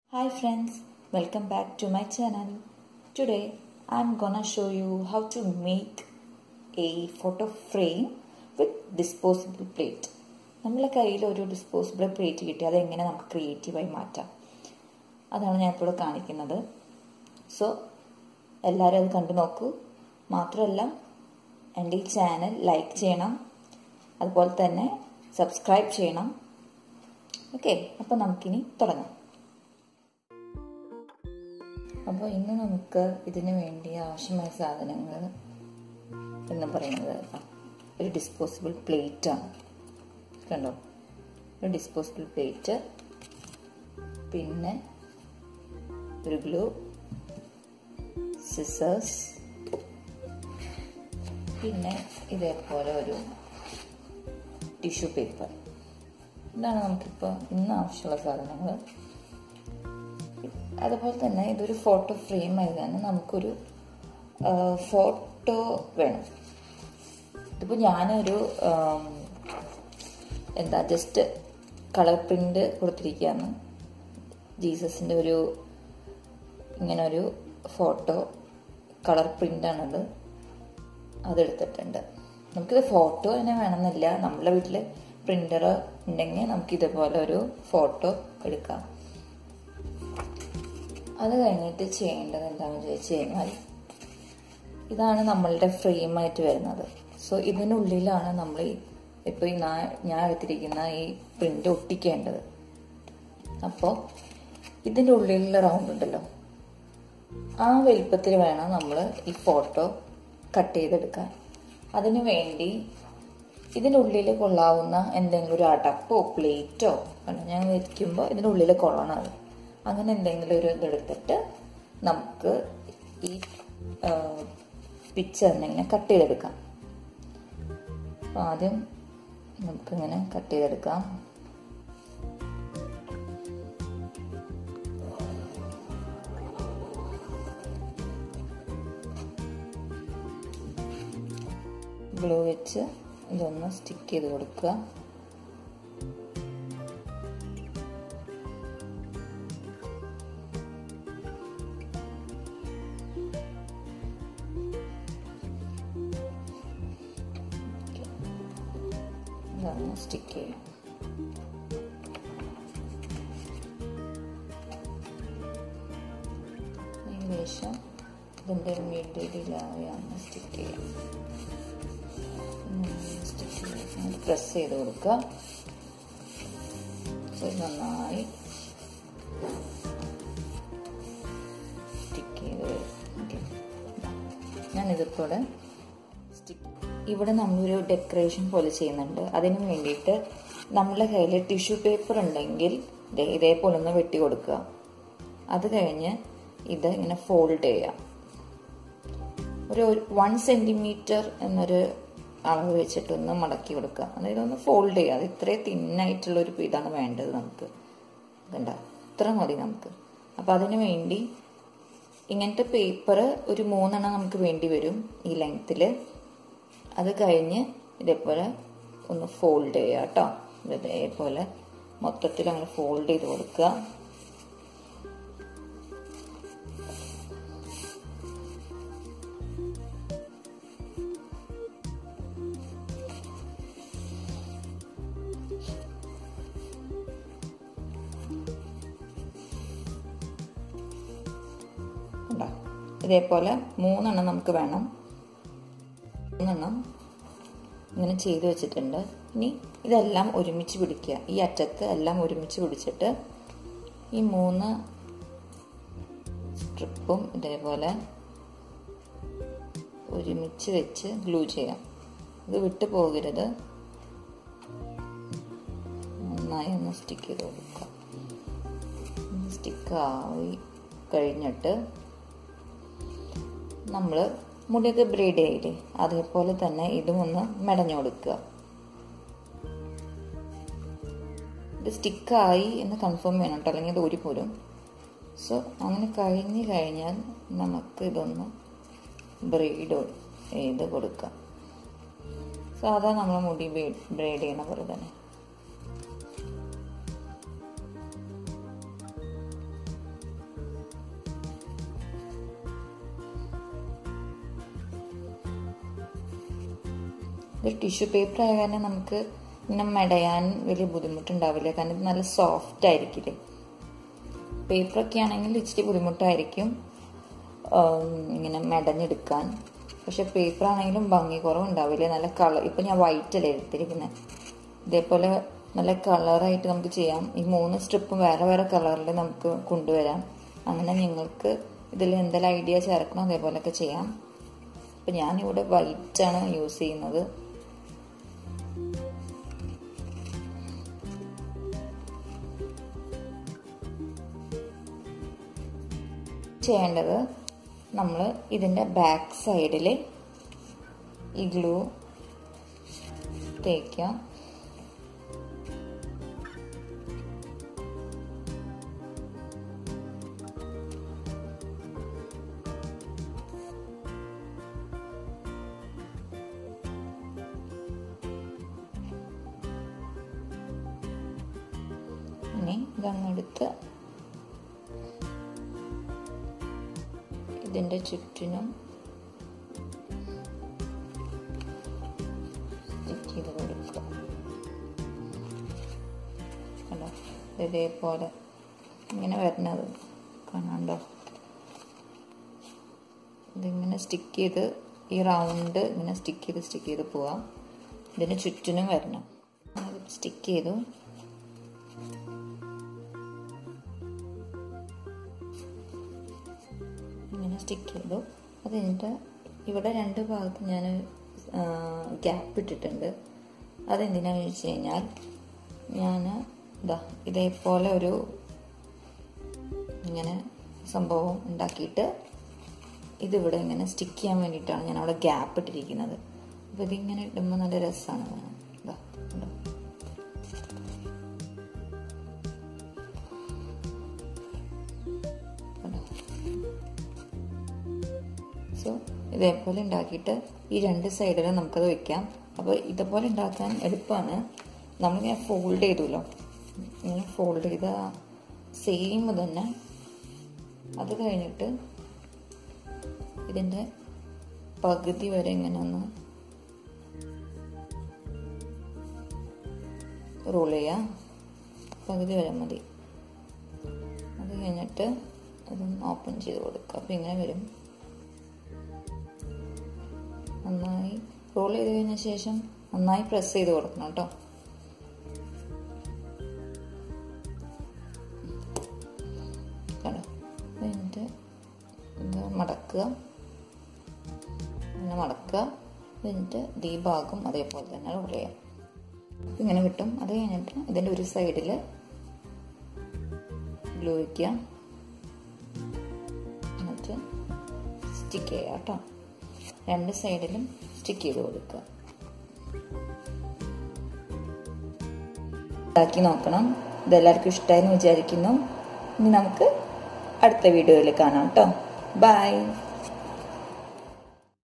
Hi friends, welcome back to my channel. Today I'm gonna show you how to make a photo frame with disposable plate. നമ്മളെ കയ്യിൽ ഒരു disposable plate കിട്ടി അതെങ്ങനെ നമുക്ക് ക്രിയേറ്റീവായി മാറ്റാം അതാണ് ഞാൻ ഇപ്പോൾ കാണിക്കുന്നത് സോ എല്ലാവരും അത് കണ്ടു നോക്കൂ മാത്രമല്ല എൻ്റെ ഈ ചാനൽ ലൈക്ക് ചെയ്യണം അതുപോലെ തന്നെ സബ്സ്ക്രൈബ് ചെയ്യണം ഓക്കെ അപ്പോൾ നമുക്കിനി തുടങ്ങാം അപ്പോൾ ഇന്ന് നമുക്ക് ഇതിന് വേണ്ടി ആവശ്യമായ സാധനങ്ങൾ എന്ന് പറയുന്നത് ഒരു ഡിസ്പോസിബിൾ പ്ലേറ്റാണ് കണ്ടോ ഒരു ഡിസ്പോസിബിൾ പ്ലേറ്റ് പിന്നെ ഒരു ഗ്ലൂ സിസേഴ്സ് പിന്നെ ഇതേപോലെ ഒരു ടിഷ്യൂ പേപ്പർ ഇതാണ് നമുക്കിപ്പോൾ ഇന്ന് ആവശ്യമുള്ള സാധനങ്ങൾ അതുപോലെ തന്നെ ഇതൊരു ഫോട്ടോ ഫ്രെയിം ആയതാണ് നമുക്കൊരു ഫോട്ടോ വേണം ഇതിപ്പോൾ ഞാനൊരു എന്താ ജസ്റ്റ് കളർ പ്രിന്റ് കൊടുത്തിരിക്കുകയാണ് ജീസസിൻ്റെ ഒരു ഇങ്ങനെ ഒരു ഫോട്ടോ കളർ പ്രിൻ്റാണത് അതെടുത്തിട്ടുണ്ട് നമുക്കിത് ഫോട്ടോ തന്നെ വേണമെന്നില്ല നമ്മളെ വീട്ടിൽ പ്രിൻ്റർ ഉണ്ടെങ്കിൽ നമുക്ക് ഇതുപോലെ ഒരു ഫോട്ടോ എടുക്കാം അത് കഴിഞ്ഞിട്ട് ചെയ്യേണ്ടത് എന്താണെന്ന് ചോദിച്ചു കഴിഞ്ഞാൽ ഇതാണ് നമ്മളുടെ ഫ്രെയിമായിട്ട് വരുന്നത് സോ ഇതിനുള്ളിലാണ് നമ്മൾ ഇപ്പോൾ ഈ ഞാൻ എടുത്തിരിക്കുന്ന ഈ പ്രിന്റ് ഒട്ടിക്കേണ്ടത് അപ്പോൾ ഇതിൻ്റെ ഉള്ളിലുള്ള റൗണ്ട് ഉണ്ടല്ലോ ആ വലിപ്പത്തിൽ വേണം നമ്മൾ ഈ ഫോട്ടോ കട്ട് ചെയ്തെടുക്കാൻ അതിനു വേണ്ടി ഇതിനുള്ളിൽ കൊള്ളാവുന്ന എന്തെങ്കിലും ഒരു അടപ്പോ പ്ലേറ്റോ ഞാൻ വയ്ക്കുമ്പോൾ ഇതിനുള്ളിൽ കൊള്ളണം അങ്ങനെ എന്തെങ്കിലും ഒരു ഇതെടുത്തിട്ട് നമുക്ക് ഈ പിക്ചറിനെ ഇങ്ങനെ കട്ട് ചെയ്തെടുക്കാം അപ്പം ആദ്യം നമുക്കിങ്ങനെ കട്ട് ചെയ്തെടുക്കാം ഗ്ലൂ വെച്ച് ഇതൊന്ന് സ്റ്റിക്ക് ചെയ്ത് കൊടുക്കുക ഇതൊന്ന് സ്റ്റിക്ക് ചെയ്യാം ഏകദേശം ഇതിൻ്റെ മിഡിലായാണ് സ്റ്റിക്ക് ചെയ്യാം സ്റ്റിക്ക് ചെയ്യാം പ്രസ് ചെയ്ത് കൊടുക്കുക നന്നായി സ്റ്റിക്ക് ചെയ്ത് ഞാനിതിപ്പോൾ സ്റ്റിക്ക് ഇവിടെ നമ്മളൊരു ഡെക്കറേഷൻ പോലെ ചെയ്യുന്നുണ്ട് അതിന് വേണ്ടിയിട്ട് നമ്മളെ കയ്യിൽ ടിഷ്യൂ പേപ്പർ ഉണ്ടെങ്കിൽ ഇതേപോലെ ഒന്ന് വെട്ടി കൊടുക്കുക അത് കഴിഞ്ഞ് ഇത് ഇങ്ങനെ ഫോൾഡ് ചെയ്യാം ഒരു വൺ സെന്റിമീറ്റർ എന്നൊരു അളവ് വെച്ചിട്ടൊന്ന് മടക്കി കൊടുക്കുക അതായത് ഒന്ന് ഫോൾഡ് ചെയ്യുക അത് ഇത്രയും തിന്നായിട്ടുള്ള ഒരു ഇതാണ് വേണ്ടത് നമുക്ക് കണ്ട ഇത്ര മതി നമുക്ക് അപ്പം അതിനു വേണ്ടി ഇങ്ങനത്തെ പേപ്പർ ഒരു മൂന്നെണ്ണം നമുക്ക് വേണ്ടി വരും ഈ ലെങ്ത്തിൽ അത് കഴിഞ്ഞ് ഇതേപോലെ ഒന്ന് ഫോൾഡ് ചെയ്യുക കേട്ടോ ഇതേപോലെ മൊത്തത്തിൽ അങ്ങനെ ഫോൾഡ് ചെയ്ത് കൊടുക്കുക ഇതേപോലെ മൂന്നെണ്ണം നമുക്ക് വേണം മൂന്നെണ്ണം ഇങ്ങനെ ചെയ്തു വെച്ചിട്ടുണ്ട് ഇനി ഇതെല്ലാം ഒരുമിച്ച് പിടിക്കുക ഈ അറ്റത്ത് എല്ലാം ഒരുമിച്ച് പിടിച്ചിട്ട് ഈ മൂന്ന് സ്ട്രിപ്പും ഇതേപോലെ ഒരുമിച്ച് വെച്ച് ഗ്ലൂ ചെയ്യാം ഇത് വിട്ടു പോകരുത് നന്നായി ഒന്ന് സ്റ്റിക്ക് ചെയ്ത് കൊടുക്കുക സ്റ്റിക്കായി കഴിഞ്ഞിട്ട് നമ്മൾ മുടിയൊക്കെ ബ്രീഡ് ചെയ്യില്ലേ അതേപോലെ തന്നെ ഇതും ഒന്ന് മെടഞ്ഞു കൊടുക്കുക ഇത് സ്റ്റിക്കായി എന്ന് കൺഫേം ചെയ്യണം കേട്ടോ അല്ലെങ്കിൽ ഇത് ഊരിപ്പോരും സോ അങ്ങനെ കഴിഞ്ഞ് കഴിഞ്ഞാൽ നമുക്ക് ഇതൊന്ന് ബ്രീഡ് ചെയ്ത് കൊടുക്കാം സാധാരണ നമ്മൾ മുടി ബ്രീഡ് ചെയ്യണ പോലെ തന്നെ ഇത് ടിഷ്യൂ പേപ്പർ ആയ കാരണം നമുക്ക് ഇങ്ങനെ മെടയാൻ വലിയ ബുദ്ധിമുട്ടുണ്ടാവില്ല കാരണം ഇത് നല്ല സോഫ്റ്റ് ആയിരിക്കില്ലേ പേപ്പറൊക്കെ ആണെങ്കിൽ ഇച്ചിരി ബുദ്ധിമുട്ടായിരിക്കും ഇങ്ങനെ മെടഞ്ഞെടുക്കാൻ പക്ഷെ പേപ്പർ ആണെങ്കിലും ഭംഗി കുറവുണ്ടാവില്ല നല്ല കളർ ഇപ്പം ഞാൻ വൈറ്റ് അല്ലേ എടുത്തിരിക്കുന്നത് ഇതേപോലെ നല്ല കളറായിട്ട് നമുക്ക് ചെയ്യാം ഈ മൂന്ന് സ്ട്രിപ്പും വേറെ വേറെ കളറിൽ നമുക്ക് കൊണ്ടുവരാം അങ്ങനെ നിങ്ങൾക്ക് ഇതിൽ എന്തെല്ലാം ഐഡിയ ചേർക്കണം അതേപോലെയൊക്കെ ചെയ്യാം അപ്പം ഞാനിവിടെ വൈറ്റാണ് യൂസ് ചെയ്യുന്നത് ചെയ്യേണ്ടത് നമ്മൾ ഇതിൻ്റെ ബാക്ക് സൈഡിൽ ഈ ഗ്ലൂ തേക്കാം ഇനി ഇതങ്ങെടുത്ത് ഇതിൻ്റെ ചുറ്റിനും സ്റ്റിച്ച് ചെയ്ത് കൊടുക്കുക കണ്ടോ ഇതേപോലെ ഇങ്ങനെ വരുന്നത് കാണാണ്ടോ ഇതിങ്ങനെ സ്റ്റിക്ക് ചെയ്ത് ഈ റൗണ്ട് ഇങ്ങനെ സ്റ്റിക്ക് ചെയ്ത് സ്റ്റിക്ക് ചെയ്ത് പോവാം ഇതിന് ചുറ്റിനും വരണം സ്റ്റിക്ക് ചെയ്തു ഇങ്ങനെ സ്റ്റിക്ക് ചെയ്തു അത് കഴിഞ്ഞിട്ട് ഇവിടെ രണ്ട് ഭാഗത്ത് ഞാൻ ഗ്യാപ്പ് ഇട്ടിട്ടുണ്ട് അതെന്തിനാന്ന് വെച്ച് കഴിഞ്ഞാൽ ഞാൻ ഇതാ ഇതേപോലെ ഒരു ഇങ്ങനെ സംഭവം ഉണ്ടാക്കിയിട്ട് ഇതിവിടെ ഇങ്ങനെ സ്റ്റിക്ക് ചെയ്യാൻ വേണ്ടിയിട്ടാണ് ഞാൻ അവിടെ ഗ്യാപ്പ് ഇട്ടിരിക്കുന്നത് അപ്പോൾ ഇതിങ്ങനെ ഇടുമ്പോൾ നല്ല രസമാണ് ഇതാ ഉണ്ടോ സോ ഇതേപോലെ ഉണ്ടാക്കിയിട്ട് ഈ രണ്ട് സൈഡിലും നമുക്കത് വെക്കാം അപ്പോൾ ഇതേപോലെ ഉണ്ടാക്കാൻ എളുപ്പമാണ് നമ്മളിങ്ങനെ ഫോൾഡ് ചെയ്തുല്ലോ ഇങ്ങനെ ഫോൾഡ് ചെയ്ത സെയിം തന്നെ അത് കഴിഞ്ഞിട്ട് ഇതിൻ്റെ പകുതി വരെ ഇങ്ങനെ ഒന്ന് റോൾ ചെയ്യാം പകുതി വരെ മതി അത് കഴിഞ്ഞിട്ട് അതൊന്ന് ഓപ്പൺ ചെയ്ത് കൊടുക്കുക അപ്പോൾ ഇങ്ങനെ വരും നന്നായി റോൾ ചെയ്ത് കഴിഞ്ഞ ശേഷം നന്നായി പ്രസ് ചെയ്ത് കൊടുക്കണം കേട്ടോ കണ്ടോ എന്നിട്ട് എന്താ മടക്കുക ഇങ്ങനെ മടക്കുക എന്നിട്ട് ഈ ഭാഗം അതേപോലെ തന്നെ റോൾ ചെയ്യാം ഇങ്ങനെ കിട്ടും അത് കഴിഞ്ഞിട്ട് ഇതിൻ്റെ ഒരു സൈഡിൽ ഗ്ലൂ വയ്ക്കുക എന്നിട്ട് സ്റ്റിക്ക് ചെയ്യുക കേട്ടോ രണ്ട് സൈഡിലും സ്റ്റിക്ക് ചെയ്ത് കൊടുക്കുക ഉണ്ടാക്കി നോക്കണം ഇതെല്ലാവർക്കും ഇഷ്ടമായി എന്ന് വിചാരിക്കുന്നു ഇനി നമുക്ക് അടുത്ത വീഡിയോയിൽ കാണാം കേട്ടോ ബൈ